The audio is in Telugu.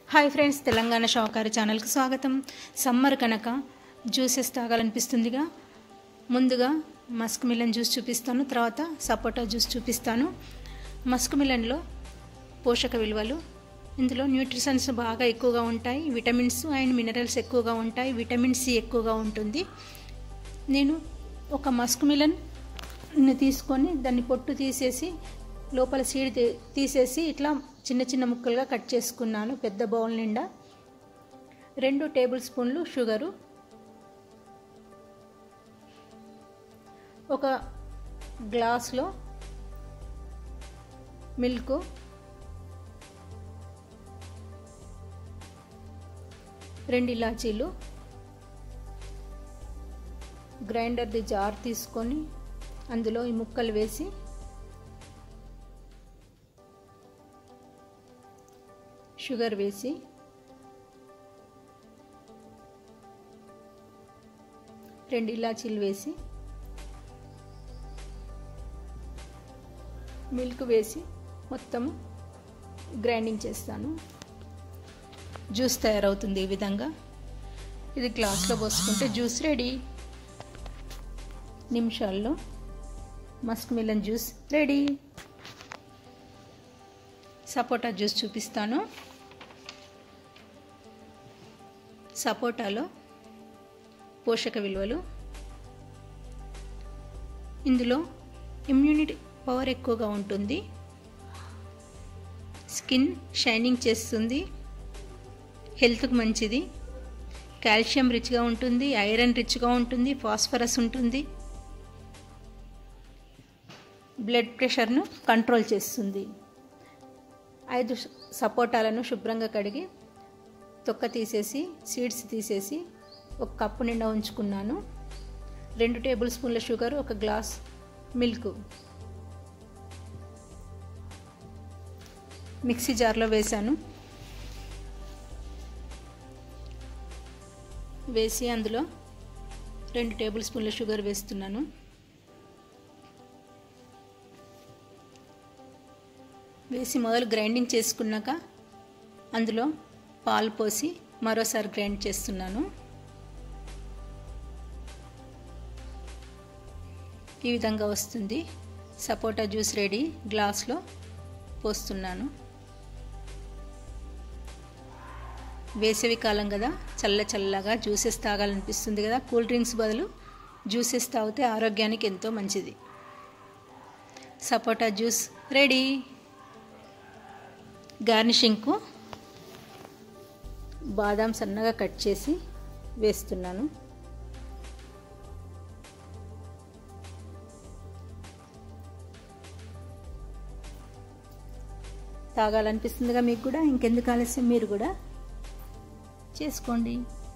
హాయ్ ఫ్రెండ్స్ తెలంగాణ షాకారి ఛానల్కి స్వాగతం సమ్మర్ కనుక జ్యూసెస్ తాగాలనిపిస్తుందిగా ముందుగా మస్క్ మిలన్ జ్యూస్ చూపిస్తాను తర్వాత సపోటా జ్యూస్ చూపిస్తాను మస్క్ మిలన్లో పోషక విలువలు ఇందులో న్యూట్రిషన్స్ బాగా ఎక్కువగా ఉంటాయి విటమిన్స్ అండ్ మినరల్స్ ఎక్కువగా ఉంటాయి విటమిన్ సి ఎక్కువగా ఉంటుంది నేను ఒక మస్క్ మిలన్ని తీసుకొని దాన్ని పొట్టు తీసేసి లోపల సీడ్ తీ- తీసేసి ఇట్లా చిన్న చిన్న ముక్కలుగా కట్ చేసుకున్నాను పెద్ద బౌల్ నిండా రెండు టేబుల్ స్పూన్లు షుగరు ఒక గ్లాస్లో మిల్క్ రెండు ఇలాచీలు గ్రైండర్ది జార్ తీసుకొని అందులో ఈ ముక్కలు వేసి షుగర్ వేసి రెండు ఇలాచీలు వేసి మిల్క్ వేసి మొత్తం గ్రైండింగ్ చేస్తాను జ్యూస్ తయారవుతుంది ఈ విధంగా ఇది గ్లాస్లో పోసుకుంటే జ్యూస్ రెడీ నిమిషాల్లో musk melon juice ready sapota juice చూపిస్తాను సపోటాలో పోషక విలువలు ఇందులో ఇమ్యూనిటీ పవర్ ఎక్కువగా ఉంటుంది స్కిన్ షైనింగ్ చేస్తుంది హెల్త్కి మంచిది కాల్షియం రిచ్గా ఉంటుంది ఐరన్ రిచ్గా ఉంటుంది ఫాస్ఫరస్ ఉంటుంది బ్లడ్ ప్రెషర్ను కంట్రోల్ చేస్తుంది ఐదు సపోటాలను శుభ్రంగా కడిగి తొక్క తీసేసి సీడ్స్ తీసేసి ఒక కప్పు నిండా ఉంచుకున్నాను రెండు టేబుల్ స్పూన్ల షుగర్ ఒక గ్లాస్ మిల్క్ మిక్సీ జార్లో వేశాను వేసి అందులో రెండు టేబుల్ స్పూన్ల షుగర్ వేస్తున్నాను వేసి మొదలు గ్రైండింగ్ చేసుకున్నాక అందులో పాలు పోసి మరోసారి గ్రైండ్ చేస్తున్నాను ఈ విధంగా వస్తుంది సపోటా జ్యూస్ రెడీ గ్లాస్లో పోస్తున్నాను వేసవి కాలం కదా చల్ల చల్లగా జ్యూసెస్ తాగాలనిపిస్తుంది కదా కూల్ డ్రింక్స్ బదులు జ్యూసెస్ తాగితే ఆరోగ్యానికి ఎంతో మంచిది సపోటా జ్యూస్ రెడీ గార్నిషింగ్కు బాదాం సన్నగా కట్ చేసి వేస్తున్నాను తాగాలనిపిస్తుందిగా మీకు కూడా ఇంకెందుకు ఆలస్యం మీరు కూడా చేసుకోండి